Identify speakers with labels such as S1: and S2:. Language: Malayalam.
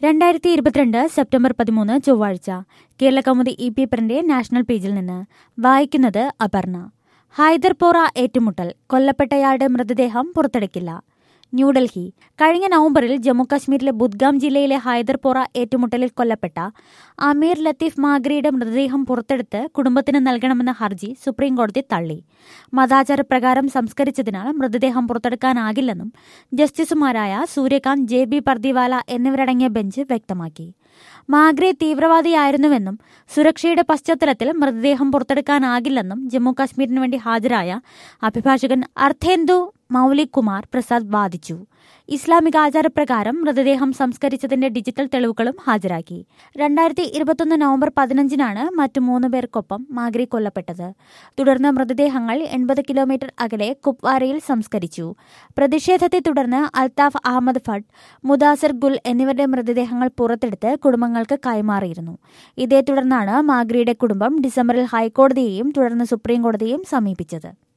S1: രണ്ടായിരത്തി ഇരുപത്തിരണ്ട് സെപ്റ്റംബർ പതിമൂന്ന് ചൊവ്വാഴ്ച കേരള കൗമുദി ഇ പേപ്പറിന്റെ നാഷണൽ പേജിൽ നിന്ന് വായിക്കുന്നത് അപർണ ഹൈദർപോറ ഏറ്റുമുട്ടൽ കൊല്ലപ്പെട്ടയാളുടെ മൃതദേഹം പുറത്തെടുക്കില്ല ന്യൂഡൽഹി കഴിഞ്ഞ നവംബറിൽ ജമ്മുകാശ്മീരിലെ ബുദ്ഗാം ജില്ലയിലെ ഹൈദർപോറ ഏറ്റുമുട്ടലിൽ കൊല്ലപ്പെട്ട അമീർ ലത്തീഫ് മാഗ്രിയുടെ മൃതദേഹം പുറത്തെടുത്ത് കുടുംബത്തിന് നൽകണമെന്ന ഹർജി സുപ്രീം കോടതി തള്ളി മതാചാരപ്രകാരം സംസ്കരിച്ചതിനാൽ മൃതദേഹം പുറത്തെടുക്കാനാകില്ലെന്നും ജസ്റ്റിസുമാരായ സൂര്യകാന്ത് ജെ ബി പർദിവാല എന്നിവരടങ്ങിയ ബെഞ്ച് വ്യക്തമാക്കി മാഗ്രെ തീവ്രവാദിയായിരുന്നുവെന്നും സുരക്ഷയുടെ പശ്ചാത്തലത്തിൽ മൃതദേഹം പുറത്തെടുക്കാനാകില്ലെന്നും ജമ്മുകാശ്മീരിന് വേണ്ടി ഹാജരായ അഭിഭാഷകൻ അർത്ഥേന്ദു മൗലിക് കുമാർ പ്രസാദ് വാദിച്ചു ഇസ്ലാമിക ആചാരപ്രകാരം മൃതദേഹം സംസ്കരിച്ചതിന്റെ ഡിജിറ്റൽ തെളിവുകളും ഹാജരാക്കി രണ്ടായിരത്തി ഇരുപത്തൊന്ന് നവംബർ പതിനഞ്ചിനാണ് മറ്റു മൂന്ന് പേർക്കൊപ്പം മാഗ്രി കൊല്ലപ്പെട്ടത് തുടർന്ന് മൃതദേഹങ്ങൾ എൺപത് കിലോമീറ്റർ അകലെ കുപ്വാരയിൽ സംസ്കരിച്ചു പ്രതിഷേധത്തെ തുടർന്ന് അൽതാഫ് അഹമ്മദ് ഫഡ് മുദാസിർ ഗുൽ എന്നിവരുടെ മൃതദേഹങ്ങൾ പുറത്തെടുത്ത് കുടുംബങ്ങൾക്ക് കൈമാറിയിരുന്നു ഇതേ തുടർന്നാണ് മാഗ്രിയുടെ കുടുംബം ഡിസംബറിൽ ഹൈക്കോടതിയെയും തുടർന്ന് സുപ്രീം കോടതിയെയും സമീപിച്ചത്